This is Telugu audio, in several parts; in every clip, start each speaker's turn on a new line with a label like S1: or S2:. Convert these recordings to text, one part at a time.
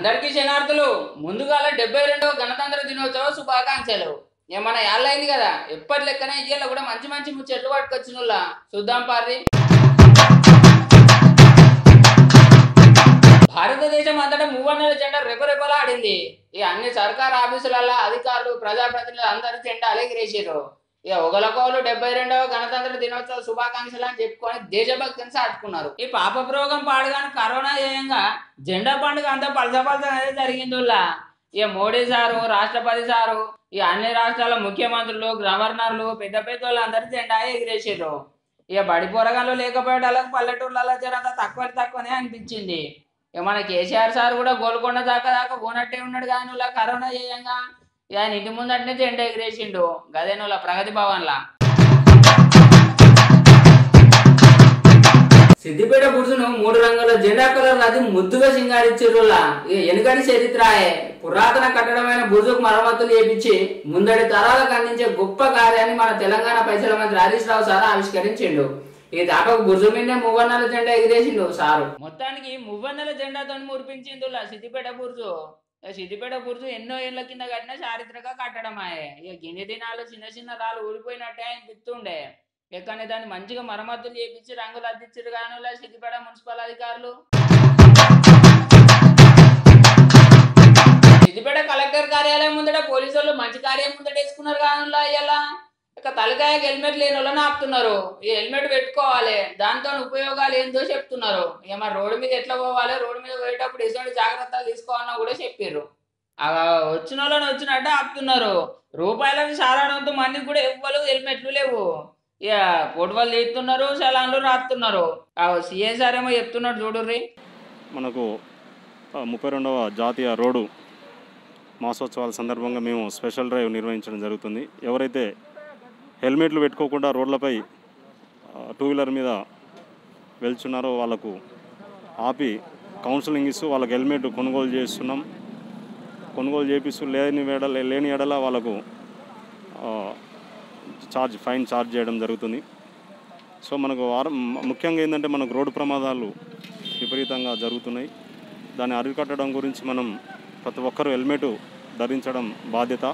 S1: అందరికీ శనార్థులు ముందుగా డెబ్బై రెండవ గణతంత్ర దినోత్సవ శుభాకాంక్షలు ఏమన్నా ఏళ్ళైంది కదా ఎప్పటి లెక్కనే ఇయ్యాల కూడా మంచి మంచి ముచ్చట్లు పట్టుకొచ్చిన చూద్దాం పారి భారతదేశం అంతటా మూవన్నెల జెండా రెపరెపలా ఆడింది ఇక అన్ని సర్కార్ ఆఫీసులలో అధికారులు ప్రజాప్రతినిధులు అందరూ జెండాలు ఎగిరేసారు ఇక ఒకలకోలు డెబ్బై రెండవ గణతంత్ర దినోత్సవ శుభాకాంక్షలు అని చెప్పుకొని దేశభక్తిని సాటుకున్నారు ఈ పాప ప్రోగం పాడుగాని కరోనా చేయంగా జెండా పండుగ అంతా పలస పలస అనేది జరిగింది ఇక మోడీ సారు రాష్ట్రపతి సారు ఈ అన్ని రాష్ట్రాల ముఖ్యమంత్రులు గవర్నర్లు పెద్ద పెద్ద వాళ్ళందరూ జెండా ఎగిరేసారు ఇక బడి పోరగాళ్ళు లేకపోయేటాలకు పల్లెటూర్లలో జరంత తక్కువ తక్కువనే అనిపించింది ఇక మన కేసీఆర్ సార్ కూడా గోల్కొండ దాకా దాకా పోనట్టే ఉన్నాడు కానీ వాళ్ళ కరోనా చేయంగా ఇక ఆయన ఇంటి ముందటనే జెండా ఎగిరేసిండు గదే వాళ్ళ ప్రగతి భవన్లా సిద్దిపేట బుర్జును మూడు రంగుల జెండా కలర్ అది ముద్దుగా సింగారించిరులా ఇక ఎనుకటి చరిత్రాయే పురాతన కట్టడమైన బుర్జుకు మరమ్మతులు చేపించి ముందడి తరాలకు అందించే గొప్ప కార్యాన్ని మన తెలంగాణ పైసల మంత్రి హరీష్ రావు సార్ ఆవిష్కరించిండు ఈ దాపకు బుర్జు మీదే మువ్వన్నెల జెండా ఎగిరేసిండు సారు మొత్తానికి మువ్వన్నెల జెండాతో మురిపించిండు సిద్దిపేట బుర్జు ఇక సిద్దిపేట బుర్జు ఎన్నో ఏళ్ల కింద కట్టిన చారిత్రక కట్టడమాయే ఇక గిన్నె దినాలు చిన్న చిన్న రాళ్ళు ఊడిపోయినట్టే అనిపిస్తుండే ఎక్కడనే దాన్ని మంచిగా మరమ్మతులు చేపించి రంగులు అద్దించారు కానీ సిద్దిపేట మున్సిపల్ అధికారులు సిద్దిపేట కలెక్టర్ కార్యాలయం ముందట పోలీసు వాళ్ళు మంచి కార్యం ముందట వేసుకున్నారు కానీ అయ్యలా ఇక తలకాయ హెల్మెట్ లేని వాళ్ళని ఆపుతున్నారు ఈ హెల్మెట్ పెట్టుకోవాలి దాంతో ఉపయోగాలు ఏందో చెప్తున్నారు ఇక మరి రోడ్డు మీద ఎట్లా పోవాలి రోడ్డు మీద పోయేటప్పుడు ఎటువంటి జాగ్రత్తలు తీసుకోవాలన్నా కూడా చెప్పారు ఆ వచ్చిన వాళ్ళని వచ్చినట్టు ఆపుతున్నారు రూపాయలకు సారాడంతో మందికి కూడా ఎవ్వరు హెల్మెట్లు లేవు ఇక ఫోటోలు తీస్తున్నారు చలాన్లు రాస్తున్నారు ఆ సిఎస్ఆర్ ఏమో చెప్తున్నాడు చూడుర్రి
S2: మనకు ఆ, ముప్పై రెండవ జాతీయ రోడ్డు మాసోత్సవాల సందర్భంగా మేము స్పెషల్ డ్రైవ్ నిర్వహించడం జరుగుతుంది ఎవరైతే హెల్మెట్లు పెట్టుకోకుండా రోడ్లపై ఆ, టూ వీలర్ మీద వెళ్తున్నారో వాళ్ళకు ఆపి కౌన్సిలింగ్ ఇస్తూ వాళ్ళకి హెల్మెట్ కొనుగోలు చేస్తున్నాం కొనుగోలు చేపిస్తూ లేని ఎడల లేని ఎడల వాళ్ళకు ఆ, ఛార్జ్ ఫైన్ ఛార్జ్ చేయడం జరుగుతుంది సో మనకు వారం ముఖ్యంగా ఏంటంటే మనకు రోడ్డు ప్రమాదాలు విపరీతంగా జరుగుతున్నాయి దాన్ని అరికట్టడం గురించి మనం ప్రతి ఒక్కరూ హెల్మెట్ ధరించడం బాధ్యత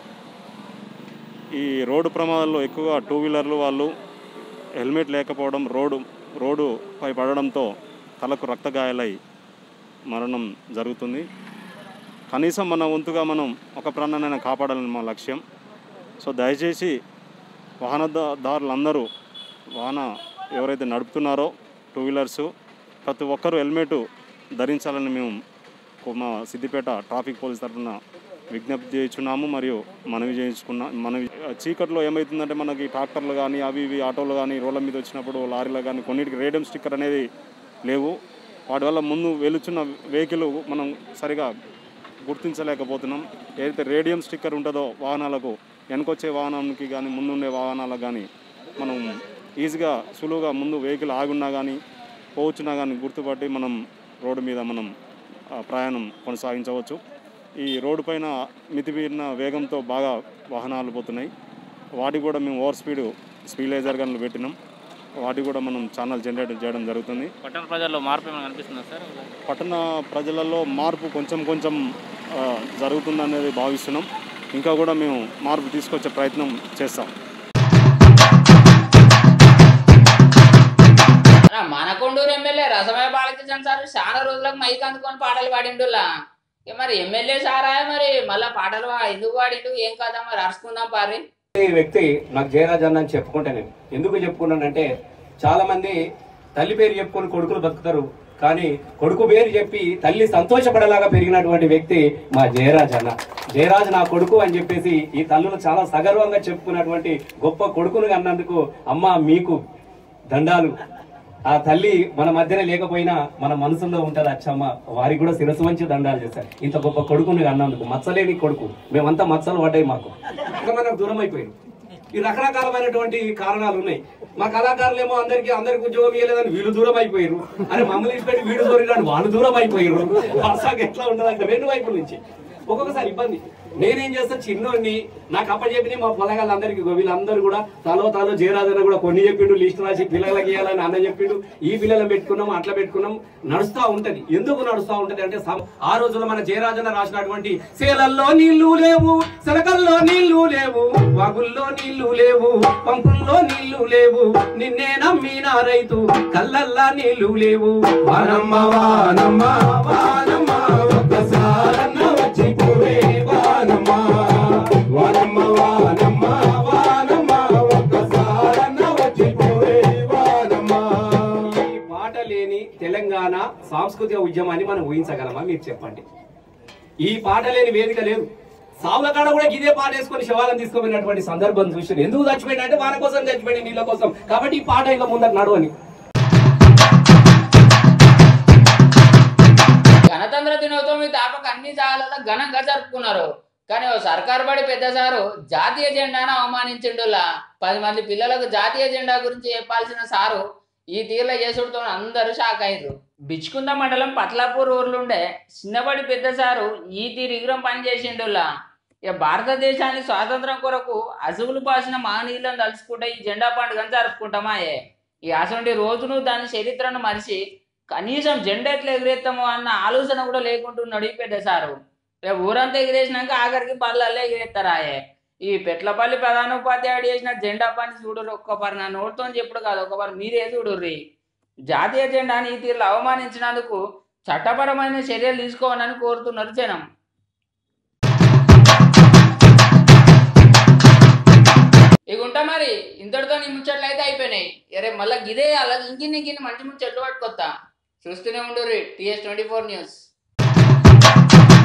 S2: ఈ రోడ్డు ప్రమాదాల్లో ఎక్కువగా టూ వీలర్లు వాళ్ళు హెల్మెట్ లేకపోవడం రోడ్డు రోడ్డుపై పడడంతో తలకు రక్తగాయాలై మరణం జరుగుతుంది కనీసం మన వంతుగా మనం ఒక ప్రాణాన్ని కాపాడాలని మా లక్ష్యం సో దయచేసి వాహనదారులందరూ వాహన ఎవరైతే నడుపుతున్నారో టూ వీలర్స్ ప్రతి ఒక్కరూ హెల్మెట్ ధరించాలని మేము కో- మా సిద్దిపేట ట్రాఫిక్ పోలీస్ తరఫున విజ్ఞప్తి చేయించున్నాము మరియు మనవి చేయించుకున్నా మనవి చీకట్లో ఏమవుతుందంటే మనకి ట్రాక్టర్లు కానీ అవి ఇవి ఆటోలు కానీ రోడ్ల మీద వచ్చినప్పుడు లారీలు కానీ కొన్నిటికి రేడియం స్టిక్కర్ అనేది లేవు వాటి వల్ల ముందు వెలుచున్న వెహికల్ మనం సరిగా గుర్తించలేకపోతున్నాం ఏదైతే రేడియం స్టిక్కర్ ఉంటుందో వాహనాలకు వెనకొచ్చే వాహనానికి కానీ ముందుండే వాహనాలకు కానీ మనం ఈజీగా సులువుగా ముందు వెహికల్ ఆగున్నా కానీ పోవచ్చున్నా కానీ గుర్తుపట్టి మనం రోడ్డు మీద మనం ఆ, ప్రయాణం కొనసాగించవచ్చు ఈ రోడ్డు పైన మితిమీరిన వేగంతో బాగా వాహనాలు పోతున్నాయి వాటికి కూడా మేము ఓవర్ స్పీడ్ స్పీలైజర్ గన్లు పెట్టినాం వాటికి కూడా మనం ఛానల్ జనరేట్ చేయడం జరుగుతుంది
S3: పట్టణ ప్రజల్లో మార్పు ఏమైనా కనిపిస్తుందా సార్
S2: పట్టణ ప్రజలలో మార్పు కొంచెం కొంచెం ఆ, జరుగుతుందనేది భావిస్తున్నాం ఇంకా కూడా మేము మార్పు తీసుకొచ్చే ప్రయత్నం చేస్తాం
S1: ఆ మనకొండూరు ఎమ్మెల్యే రసమయ బాలకృష్ణ సార్ చాలా రోజులకు మైక్ అందుకొని పాటలు పాడిండులా ఇక మరి ఎమ్మెల్యే సారా మరి మళ్ళా పాటలు వా- ఎందుకు పాడిండు ఏం కాదా మరి అరుచుకుందాం పారి
S4: ఈ వ్యక్తి నాకు జయరాజ్ అన్న అని చెప్పుకుంటా నేను ఎందుకు చెప్పుకున్నానంటే చాలా మంది తల్లి పేరు చెప్పుకొని కొడుకులు బతుకుతారు కానీ కొడుకు పేరు చెప్పి తల్లి సంతోషపడేలాగా పెరిగినటువంటి వ్యక్తి మా జయరాజ్ అన్న జయరాజ్ నా కొడుకు అని చెప్పేసి ఈ తల్లులు చాలా సగర్వంగా చెప్పుకున్నటువంటి గొప్ప కొడుకును అన్నందుకు అమ్మ మీకు దండాలు ఆ తల్లి మన మధ్యన లేకపోయినా మన మనసులో ఉంటది అచ్చమ్మ వారికి కూడా శిరస్సు వంచి దండాలు చేశారు ఇంత గొప్ప కొడుకుని అన్నందుకు మచ్చలేని కొడుకు మేమంతా మచ్చలు పడ్డాయి మాకు ఇంకా మనకు దూరం అయిపోయారు ఈ రకరకాలమైనటువంటి కారణాలు ఉన్నాయి మా కళాకారులు ఏమో అందరికి అందరికి ఉద్యోగం ఇవ్వలేదని వీళ్ళు దూరం అయిపోయారు అని మమ్మల్ని పెట్టి వీడు దూరం వాళ్ళు దూరం అయిపోయారు వరుసగా ఎట్లా ఉండదంటే రెండు వైపుల నుంచి ఒక్కొక్కసారి ఇబ్బంది నేనేం చేస్తాను చిన్నోడిని నాకు అప్పచెప్పిన మా పొలగాళ్ళందరికీ వీళ్ళందరూ కూడా తలో తలో జయరాజన్న కూడా కొన్ని చెప్పిండు లిస్ట్ రాసి పిల్లలకి ఇవ్వాలని అన్న చెప్పిండు ఈ పిల్లలను పెట్టుకున్నాం అట్లా పెట్టుకున్నాం నడుస్తా ఉంటది ఎందుకు నడుస్తా ఉంటది అంటే సం- ఆ రోజుల్లో మన జయరాజన్న రాసినటువంటి సేలల్లో నీళ్లు లేవు సెలకల్లో నీళ్లు లేవు వాగుల్లో నీళ్లు లేవు పంపుల్లో నీళ్లు లేవు నిన్నే నమ్మిన రైతు కళ్ళల్లా నీళ్లు లేవు వానమ్మ వానమ్మ వానమ్మ ఒక్కసారన్న వచ్చిపోవే వానమ్మ వానమ్మ వానమ్మ వానమ్మ ఒక్కసారన్న వచ్చిపోవే వానమ్మ ఈ పాట లేని తెలంగాణ సాంస్కృతిక ఉద్యమాన్ని మనం ఊహించగలమా మీరు చెప్పండి ఈ పాట లేని వేదిక లేదు సావుల కాడ కూడా ఇదే పాట వేసుకొని శవాలను తీసుకోపోయినటువంటి సందర్భం చూసారు ఎందుకు చచ్చిపోయినా అంటే వాన కోసం చచ్చిపోయింది నీళ్ళ కోసం కాబట్టి ఈ పాట ఇంకా ముందర నడవని
S1: గణతంత్ర దినోత్సవం ఈ తాపక అన్ని జాగాలలో ఘనంగా జరుపుకున్నారు కానీ ఓ సర్కారు బడి పెద్ద సారు జాతీయ జెండాను అవమానించిండులా పది మంది పిల్లలకు జాతీయ జెండా గురించి చెప్పాల్సిన సారు ఈ తీర్ల చేసుడుతో అందరూ షాక్ అయ్యారు బిచ్చుకుంద మండలం పట్లాపూర్ ఊర్లుండే చిన్నబడి పెద్ద సారు ఈ తీరు ఇగురం పని చేసిండులా ఇక భారతదేశాన్ని స్వాతంత్రం కొరకు అసుగులు పాసిన మహనీయులను తలుచుకుంటే ఈ జెండా పండుగను జరుపుకుంటామాయే ఈ అసంటి రోజును దాని చరిత్రను మరిచి కనీసం జెండా ఎట్లా ఎగిరేస్తామో అన్న ఆలోచన కూడా లేకుంటున్నాడు ఈ పెద్ద సారు రేపు ఊరంతా ఎగిరేసినాక ఆఖరికి బల్లల్లో ఎగిరేస్తారాయే ఈ పెట్లపల్లి ప్రధాన ఉపాధ్యాయుడు చేసిన జెండా పని చూడరు ఒక్కపారి నా నోటితో చెప్పుడు కాదు ఒక్కపారి మీరే చూడుర్రి జాతీయ జెండాని ఈ తీరులో అవమానించినందుకు చట్టపరమైన చర్యలు తీసుకోవాలని కోరుతున్నారు జనం ఇక ఉంటా మరి ఇంతటితో నీ ముచ్చట్లు అయితే అయిపోయినాయి అరే మళ్ళీ గిదే అలా ఇంకిన్ని ఇంకిన్ని మంచి ముచ్చట్లు పట్టుకొస్తా చూస్తూనే ఉండు టీఎస్ ట్వంటీ ఫోర్ న్యూస్